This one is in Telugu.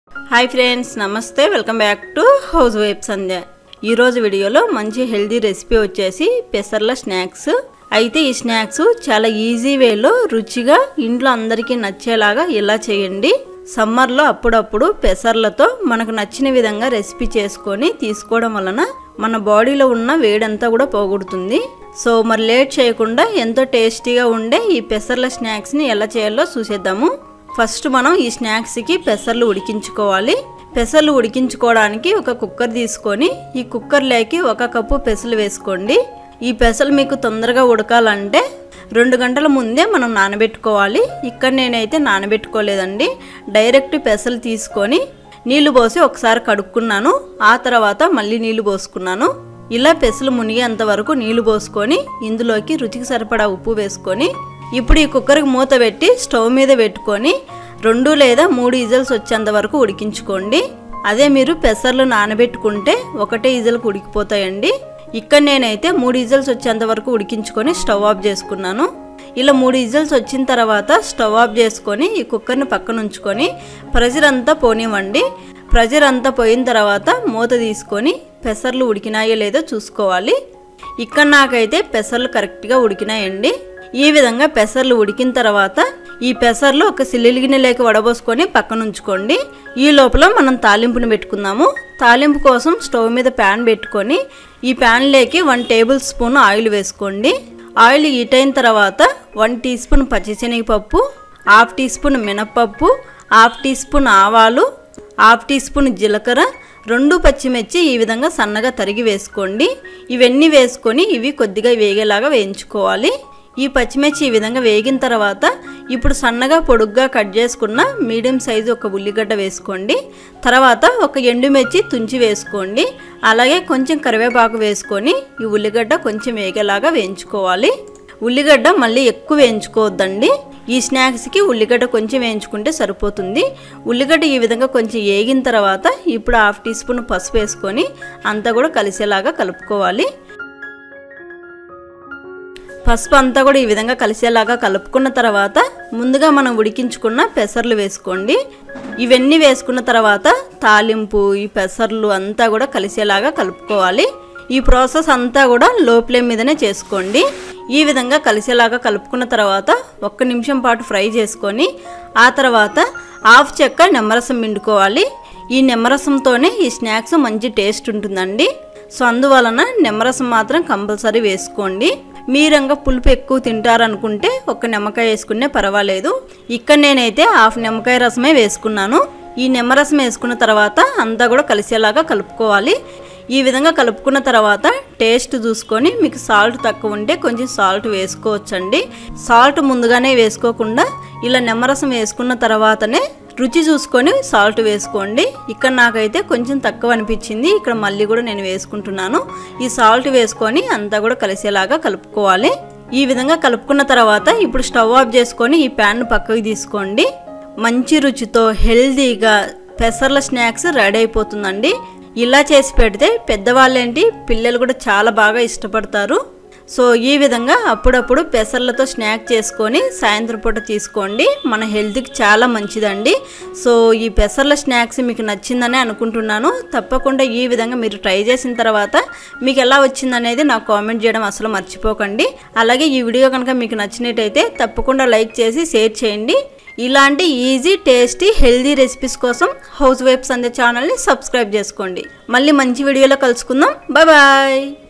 హాయ్ ఫ్రెండ్స్ నమస్తే welcome back to house wife Sandhya ఈరోజు వీడియోలో మంచి హెల్దీ రెసిపీ వచ్చేసి పెసర్ల స్నాక్స్ అయితే ఈ స్నాక్స్ చాలా ఈజీ వేలో రుచిగా ఇంట్లో అందరికీ నచ్చేలాగా ఇలా చేయండి సమ్మర్లో అప్పుడప్పుడు పెసర్లతో మనకు నచ్చిన విధంగా రెసిపీ చేసుకొని తీసుకోవడం వలన మన బాడీలో ఉన్న వేడంతా కూడా పోగొడుతుంది సో మరి లేట్ చేయకుండా ఎంతో టేస్టీగా ఉండే ఈ పెసర్ల స్నాక్స్ని ఎలా చేయాలో చూసేద్దాము ఫస్ట్ మనం ఈ స్నాక్స్కి పెసర్లు ఉడికించుకోవాలి పెసర్లు ఉడికించుకోవడానికి ఒక కుక్కర్ తీసుకొని ఈ కుక్కర్లోకి ఒక కప్పు పెసలు వేసుకోండి ఈ పెసలు మీకు తొందరగా ఉడకాలంటే రెండు గంటల ముందే మనం నానబెట్టుకోవాలి ఇక్కడ నేనైతే నానబెట్టుకోలేదండి డైరెక్ట్ పెసలు తీసుకొని నీళ్లు పోసి ఒకసారి కడుక్కున్నాను ఆ తర్వాత మళ్ళీ నీళ్లు పోసుకున్నాను ఇలా పెసలు మునిగేంత వరకు నీళ్లు పోసుకొని ఇందులోకి రుచికి సరిపడా ఉప్పు వేసుకొని ఇప్పుడు ఈ కుక్కర్కి మూత పెట్టి స్టవ్ మీద పెట్టుకొని రెండు లేదా మూడు ఇజల్స్ వచ్చేంత వరకు ఉడికించుకోండి అదే మీరు పెసర్లు నానబెట్టుకుంటే ఒకటే ఇజల్కి ఉడికిపోతాయండి ఇక్కడ నేనైతే మూడు ఇజల్స్ వచ్చేంత వరకు ఉడికించుకొని స్టవ్ ఆఫ్ చేసుకున్నాను ఇలా మూడు ఇజల్స్ వచ్చిన తర్వాత స్టవ్ ఆఫ్ చేసుకొని ఈ కుక్కర్ని పక్కన ఉంచుకొని ప్రెజర్ అంతా పోనివ్వండి ప్రెజర్ అంతా పోయిన తర్వాత మూత తీసుకొని పెసర్లు ఉడికినాయో లేదో చూసుకోవాలి ఇక్కడ నాకైతే పెసర్లు కరెక్ట్గా ఉడికినాయండి ఈ విధంగా పెసర్లు ఉడికిన తర్వాత ఈ పెసర్లు ఒక సిల్లిగిన్నెలోకి వడబోసుకొని పక్కన ఉంచుకోండి ఈ లోపల మనం తాలింపుని పెట్టుకుందాము తాలింపు కోసం స్టవ్ మీద ప్యాన్ పెట్టుకొని ఈ ప్యాన్లోకి వన్ టేబుల్ స్పూన్ ఆయిల్ వేసుకోండి ఆయిల్ హీట్ అయిన తర్వాత వన్ టీ స్పూన్ పచ్చిశనగపప్పు హాఫ్ టీ స్పూన్ మినప్పప్పు హాఫ్ టీ స్పూన్ ఆవాలు హాఫ్ టీ స్పూన్ జీలకర్ర రెండు పచ్చిమిర్చి ఈ విధంగా సన్నగా తరిగి వేసుకోండి ఇవన్నీ వేసుకొని ఇవి కొద్దిగా వేగేలాగా వేయించుకోవాలి ఈ పచ్చిమిర్చి ఈ విధంగా వేగిన తర్వాత ఇప్పుడు సన్నగా పొడుగ్గా కట్ చేసుకున్న మీడియం సైజు ఒక ఉల్లిగడ్డ వేసుకోండి తర్వాత ఒక ఎండుమిర్చి తుంచి వేసుకోండి అలాగే కొంచెం కరివేపాకు వేసుకొని ఈ ఉల్లిగడ్డ కొంచెం వేగేలాగా వేయించుకోవాలి ఉల్లిగడ్డ మళ్ళీ ఎక్కువ వేయించుకోవద్దండి ఈ స్నాక్స్కి ఉల్లిగడ్డ కొంచెం వేయించుకుంటే సరిపోతుంది ఉల్లిగడ్డ ఈ విధంగా కొంచెం వేగిన తర్వాత ఇప్పుడు హాఫ్ టీ స్పూన్ పసుపు వేసుకొని అంతా కూడా కలిసేలాగా కలుపుకోవాలి పసుపు అంతా కూడా ఈ విధంగా కలిసేలాగా కలుపుకున్న తర్వాత ముందుగా మనం ఉడికించుకున్న పెసర్లు వేసుకోండి ఇవన్నీ వేసుకున్న తర్వాత తాలింపు ఈ పెసర్లు అంతా కూడా కలిసేలాగా కలుపుకోవాలి ఈ ప్రాసెస్ అంతా కూడా లో ఫ్లేమ్ మీదనే చేసుకోండి ఈ విధంగా కలిసేలాగా కలుపుకున్న తర్వాత ఒక్క నిమిషం పాటు ఫ్రై చేసుకొని ఆ తర్వాత హాఫ్ చెక్క నిమ్మరసం పిండుకోవాలి ఈ నిమ్మరసంతోనే ఈ స్నాక్స్ మంచి టేస్ట్ ఉంటుందండి సో అందువలన నిమ్మరసం మాత్రం కంపల్సరీ వేసుకోండి మీరంగా పులుపు ఎక్కువ తింటారనుకుంటే ఒక నిమ్మకాయ వేసుకునే పర్వాలేదు ఇక్కడ నేనైతే హాఫ్ నిమ్మకాయ రసమే వేసుకున్నాను ఈ నిమ్మరసం వేసుకున్న తర్వాత అంతా కూడా కలిసేలాగా కలుపుకోవాలి ఈ విధంగా కలుపుకున్న తర్వాత టేస్ట్ చూసుకొని మీకు సాల్ట్ తక్కువ ఉంటే కొంచెం సాల్ట్ వేసుకోవచ్చండి సాల్ట్ ముందుగానే వేసుకోకుండా ఇలా నిమ్మరసం వేసుకున్న తర్వాతనే రుచి చూసుకొని సాల్ట్ వేసుకోండి ఇక్కడ నాకైతే కొంచెం తక్కువ అనిపించింది ఇక్కడ మళ్ళీ కూడా నేను వేసుకుంటున్నాను ఈ సాల్ట్ వేసుకొని అంతా కూడా కలిసేలాగా కలుపుకోవాలి ఈ విధంగా కలుపుకున్న తర్వాత ఇప్పుడు స్టవ్ ఆఫ్ చేసుకొని ఈ ప్యాన్ పక్కకి తీసుకోండి మంచి రుచితో హెల్తీగా పెసర్ల స్నాక్స్ రెడీ అయిపోతుందండి ఇలా చేసి పెడితే పెద్దవాళ్ళేంటి పిల్లలు కూడా చాలా బాగా ఇష్టపడతారు సో ఈ విధంగా అప్పుడప్పుడు పెసర్లతో స్నాక్ చేసుకొని సాయంత్రం పూట తీసుకోండి మన హెల్త్కి చాలా మంచిదండి సో ఈ పెసర్ల స్నాక్స్ మీకు నచ్చిందని అనుకుంటున్నాను తప్పకుండా ఈ విధంగా మీరు ట్రై చేసిన తర్వాత మీకు ఎలా వచ్చిందనేది నాకు కామెంట్ చేయడం అసలు మర్చిపోకండి అలాగే ఈ వీడియో కనుక మీకు నచ్చినట్టయితే తప్పకుండా లైక్ చేసి షేర్ చేయండి ఇలాంటి ఈజీ టేస్టీ హెల్దీ రెసిపీస్ కోసం హౌస్ వైఫ్స్ అందే ఛానల్ని సబ్స్క్రైబ్ చేసుకోండి మళ్ళీ మంచి వీడియోలో కలుసుకుందాం బాయ్ బాయ్